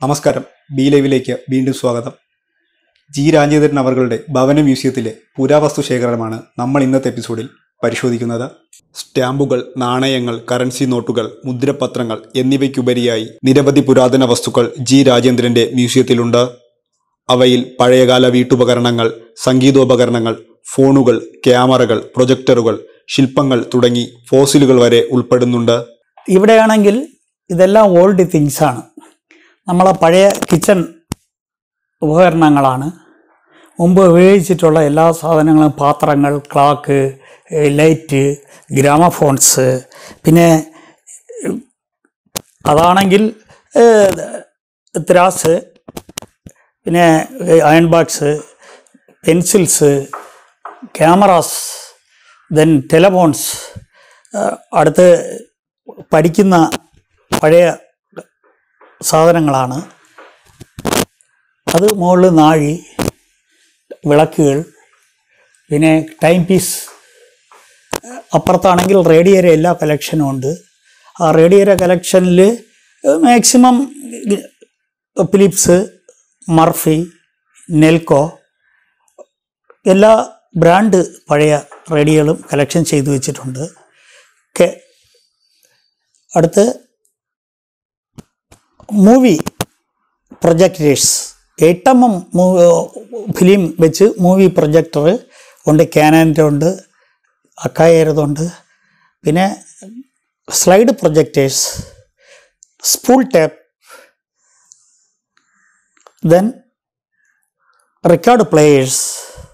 നമസ്കാരം ബി ലൈവിലേക്ക് വീണ്ടും സ്വാഗതം ജി രാജേന്ദ്രൻ അവர்களுടെ ഭവന മ്യൂസിയത്തിലെ പുരാവസ്തു ശേഖരമാണ് നമ്മൾ ഇന്നത്തെ എപ്പിസോഡിൽ പരിശോധിക്കുന്നത് സ്റ്റാമ്പുകൾ നാണയങ്ങൾ കറൻസി നോട്ടുകൾ മുദ്രപത്രങ്ങൾ എന്നിവയ്ക്കുപരിയായി നിരവധി പുരാതന വസ്തുക്കൾ ജി രാജേന്ദ്രന്റെ മ്യൂസിയത്തിലുണ്ട് അവയിൽ പഴയകാല വീട്ടുപകരണങ്ങൾ സംഗീതോപകരണങ്ങൾ ഫോണുകൾ ക്യാമറകൾ പ്രൊജക്ടറുകൾ ശില്പങ്ങൾ തുടങ്ങി ഫോസിലുകൾ വരെ ഉൾപ്പെടുന്നുണ്ട് ഇവിടെയാണെങ്കിൽ ഇതെല്ലാം ഓൾഡ് തിങ്സ് ആണ് നമ്മളെ പഴയ കിച്ചൺ ഉപകരണങ്ങളാണ് മുമ്പ് ഉപയോഗിച്ചിട്ടുള്ള എല്ലാ സാധനങ്ങളും പാത്രങ്ങൾ ക്ലാക്ക് ഏഹ് ലൈറ്റ് ഗ്രാമഫോൺസ് പിന്നെ ഉം, അതാണെങ്കിൽ ഏഹ്, ത്രാസ് പിന്നെ iron bags pencils cameras then telephones അടുത്ത് പഠിക്കുന്ന പഴയ സാധനങ്ങളാണ് അത് മുകളിൽ നാഴി വിളക്കുകൾ പിന്നെ ടൈം പീസ് അപ്പുറത്താണെങ്കിൽ റേഡിയോയുടെ എല്ലാ കളക്ഷനും ഉണ്ട് ആ റേഡിയോയുടെ കളക്ഷനിൽ മാക്സിമം ഫിലിപ്സ് മർഫി നെൽക്കോ എല്ലാ ബ്രാൻഡ് പഴയ റേഡിയോകളും കളക്ഷൻ ചെയ്തു വെച്ചിട്ടുണ്ട് ഒക്കെ അടുത്ത് movie projectors eight M M film വെച്ച് മൂവി പ്രൊജക്ടർ ഉണ്ട് ക്യാനൻ്റെ ഉണ്ട് അക്കായരതുണ്ട് പിന്നെ slide projectors spool tape then record players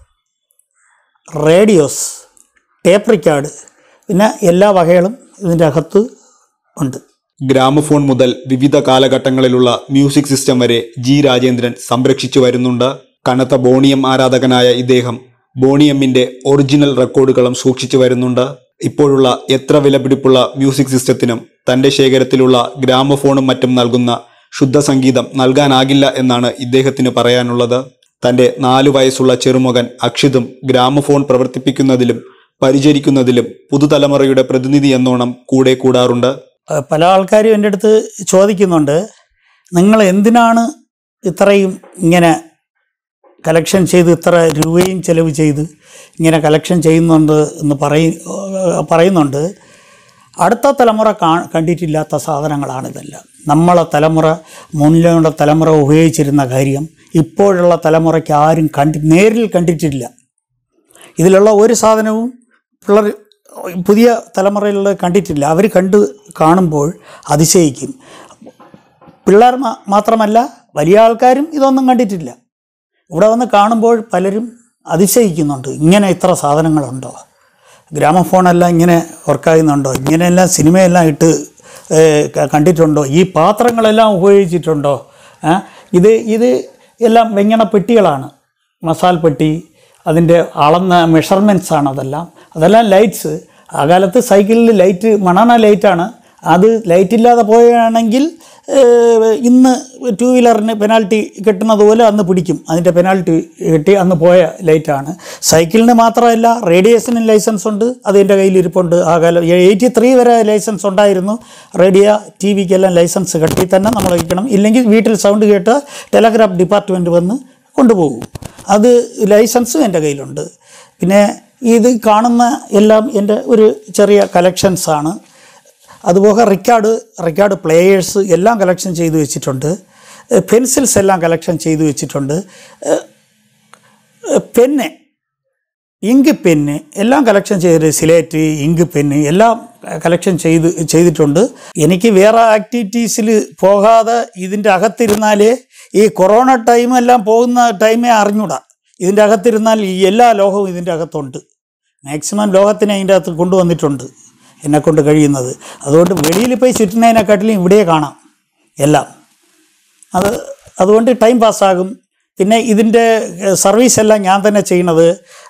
radios tape record പിന്നെ എല്ലാ വകകളും ഇതിൻ്റെ അകത്ത് ഉണ്ട് ഗ്രാമഫോൺ മുതൽ വിവിധ കാലഘട്ടങ്ങളിലുള്ള മ്യൂസിക് സിസ്റ്റം വരെ ജി രാജേന്ദ്രൻ സംരക്ഷിച്ചു വരുന്നുണ്ട് കനത്ത ബോണിയം ആരാധകനായ ഇദ്ദേഹം ബോണിയമ്മിന്റെ ഒറിജിനൽ റെക്കോർഡുകളും സൂക്ഷിച്ചു വരുന്നുണ്ട് ഇപ്പോഴുള്ള എത്ര വിലപിടിപ്പുള്ള മ്യൂസിക് സിസ്റ്റത്തിനും തന്റെ ശേഖരത്തിലുള്ള ഗ്രാമഫോണും മറ്റും നൽകുന്ന ശുദ്ധ സംഗീതം നൽകാനാകില്ല എന്നാണ് ഇദ്ദേഹത്തിന് പറയാനുള്ളത് തന്റെ നാലു വയസ്സുള്ള ചെറുമകൻ അക്ഷിതും ഗ്രാമഫോൺ പ്രവർത്തിപ്പിക്കുന്നതിലും പരിചരിക്കുന്നതിലും പുതുതലമുറയുടെ പ്രതിനിധി എന്നോണം കൂടെ കൂടാറുണ്ട് ഏഹ് പല ആൾക്കാരും എൻ്റെ അടുത്ത് ചോദിക്കുന്നുണ്ട് നിങ്ങൾ എന്തിനാണ് ഇത്രയും ഇങ്ങനെ കലക്ഷൻ ചെയ്ത് ഇത്ര രൂപയും ചെലവ് ചെയ്ത് ഇങ്ങനെ കലക്ഷൻ ചെയ്യുന്നുണ്ട് എന്ന് പറയ ഏഹ് പറയുന്നുണ്ട് അടുത്ത തലമുറ കാ കണ്ടിട്ടില്ലാത്ത സാധനങ്ങളാണ് ഇതെല്ലാം നമ്മളെ തലമുറ മുന്നിലുള്ള തലമുറ ഉപയോഗിച്ചിരുന്ന കാര്യം ഇപ്പോഴുള്ള തലമുറയ്ക്ക് ആരും കണ്ടി നേരിൽ കണ്ടിട്ടില്ല ഇതിലുള്ള ഒരു സാധനവും പിള്ളേർ പുതിയ തലമുറയിലുള്ള കണ്ടിട്ടില്ല അവർ കണ്ട് കാണുമ്പോൾ അതിശയിക്കും പിള്ളേർ മാ- മാത്രമല്ല വലിയ ആൾക്കാരും ഇതൊന്നും കണ്ടിട്ടില്ല ഇവിടെ വന്ന് കാണുമ്പോൾ പലരും അതിശയിക്കുന്നുണ്ട് ഇങ്ങനെ ഇത്ര സാധനങ്ങളുണ്ടോ ഗ്രാമഫോണെല്ലാം ഇങ്ങനെ വർക്കാകുന്നുണ്ടോ ഇങ്ങനെയെല്ലാം സിനിമയെല്ലാം ഇട്ട് ഏഹ്, ക- കണ്ടിട്ടുണ്ടോ ഈ പാത്രങ്ങളെല്ലാം ഉപയോഗിച്ചിട്ടുണ്ടോ ആ, ഇത് ഇത് എല്ലാം വെങ്ങണ പെട്ടികളാണ് മസാൽ പെട്ടി അതിൻ്റെ അളന്ന മെഷർമെൻറ്റ്സ് ആണ് അതെല്ലാം അതെല്ലാം ലൈറ്റ്സ് ആ കാലത്ത് സൈക്കിളിൽ ലൈറ്റ് മണണ ലൈറ്റാണ് അത് ലൈറ്റ് ഇല്ലാതെ പോവുകയാണെങ്കിൽ ഏഹ്, ഇന്ന് ടു വീലറിന് പെനാൽറ്റി കിട്ടുന്നത് പോലെ അന്ന് പിടിക്കും അതിൻ്റെ പെനാൽറ്റി കിട്ടി അന്ന് പോയ ലൈറ്റാണ് സൈക്കിളിന് മാത്രമല്ല റേഡിയേഷനും ലൈസൻസ് ഉണ്ട് അത് എൻ്റെ കയ്യിൽ ഇരിപ്പുണ്ട് ആ കാലം എയ്റ്റി ത്രീ വരെ ലൈസൻസ് ഉണ്ടായിരുന്നു റേഡിയോ ടി വിക്കെല്ലാം ലൈസൻസ് കെട്ടി തന്നെ നമ്മൾ വയ്ക്കണം ഇല്ലെങ്കിൽ വീട്ടിൽ സൗണ്ട് കേട്ട് ടെലഗ്രാഫ് ഡിപ്പാർട്ട്മെൻറ്റ് വന്ന് കൊണ്ടുപോകും അത് ലൈസൻസും എൻ്റെ കയ്യിലുണ്ട് പിന്നെ ഇത് കാണുന്ന എല്ലാം എൻ്റെ ഒരു ചെറിയ കളക്ഷൻസാണ് അതുപോലെ റിക്കാർഡ് റിക്കാർഡ് പ്ലേയേഴ്സ് എല്ലാം കളക്ഷൻ ചെയ്തു വെച്ചിട്ടുണ്ട് പെൻസിൽസ് എല്ലാം കളക്ഷൻ ചെയ്തു വെച്ചിട്ടുണ്ട് പെന്ന് ഇങ്ക് പെന്ന് എല്ലാം കളക്ഷൻ ചെയ്ത് സിലേറ്റ് ഇങ്ക് പെന്ന് എല്ലാം കളക്ഷൻ ചെയ്ത് ചെയ്തിട്ടുണ്ട് എനിക്ക് വേറെ ആക്ടിവിറ്റീസിൽ പോകാതെ ഇതിൻ്റെ അകത്തിരുന്നാലേ ഈ കൊറോണ ടൈമെല്ലാം പോകുന്ന ടൈമേ അറിഞ്ഞൂടാ ഇതിൻ്റെ അകത്തിരുന്നാൽ ഈ എല്ലാ ലോകവും ഇതിൻ്റെ അകത്തുണ്ട് മാക്സിമം ലോകത്തിനെ അതിൻ്റെ അകത്ത് കൊണ്ടുവന്നിട്ടുണ്ട് എന്നെ കൊണ്ട് കഴിയുന്നത് അതുകൊണ്ട് വെളിയിൽ പോയി ചുറ്റുന്നതിനെക്കാട്ടിലും ഇവിടെ കാണാം എല്ലാം അത് അതുകൊണ്ട് ടൈം പാസ്സാകും പിന്നെ ഇതിൻ്റെ സർവീസ് എല്ലാം ഞാൻ തന്നെ ചെയ്യണത്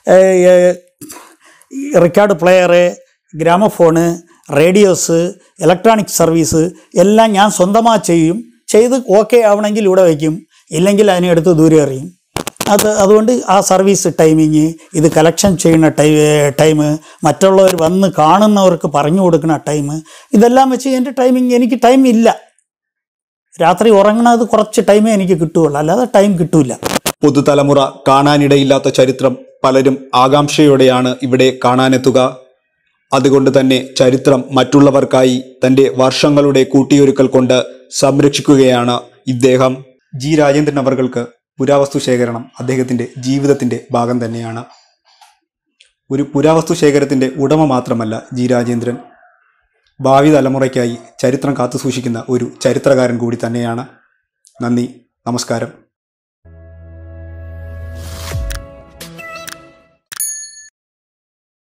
record player gramophone radios electronic service എല്ലാം ഞാൻ സ്വന്തമായി ചെയ്യും ചെയ്ത് ഓക്കെ ആവണമെങ്കിൽ ഇവിടെ വയ്ക്കും ഇല്ലെങ്കിൽ അതിനെടുത്ത് ദൂരെ എറിയും അത് അതുകൊണ്ട് ആ സർവീസ് ടൈമിങ് ഇത് കളക്ഷൻ ചെയ്യുന്ന ടൈ ടൈം മറ്റുള്ളവർ വന്ന് കാണുന്നവർക്ക് പറഞ്ഞു കൊടുക്കുന്ന ടൈം ഇതെല്ലാം വെച്ച് എൻ്റെ ടൈമിങ് എനിക്ക് ടൈം ഇല്ല രാത്രി ഉറങ്ങണത് കുറച്ച് ടൈമേ എനിക്ക് കിട്ടുകയുള്ളൂ അല്ലാതെ ടൈം കിട്ടൂല പുതുതലമുറ കാണാനിടയില്ലാത്ത ചരിത്രം പലരും ആകാംക്ഷയോടെയാണ് ഇവിടെ കാണാനെത്തുക അതുകൊണ്ട് തന്നെ ചരിത്രം മറ്റുള്ളവർക്കായി തന്റെ വർഷങ്ങളുടെ കൂട്ടിയൊരുക്കൽ കൊണ്ട് സംരക്ഷിക്കുകയാണ് ഇദ്ദേഹം ജി രാജേന്ദ്രൻ അവർക്ക് പുരാവസ്തു ശേഖരണം അദ്ദേഹത്തിന്റെ ജീവിതത്തിന്റെ ഭാഗം തന്നെയാണ് ഒരു പുരാവസ്തു ശേഖരത്തിന്റെ ഉടമ മാത്രമല്ല ജി രാജേന്ദ്രൻ ഭാവി തലമുറയ്ക്കായി ചരിത്രം കാത്തുസൂക്ഷിക്കുന്ന ഒരു ചരിത്രകാരൻ കൂടി തന്നെയാണ് നന്ദി നമസ്കാരം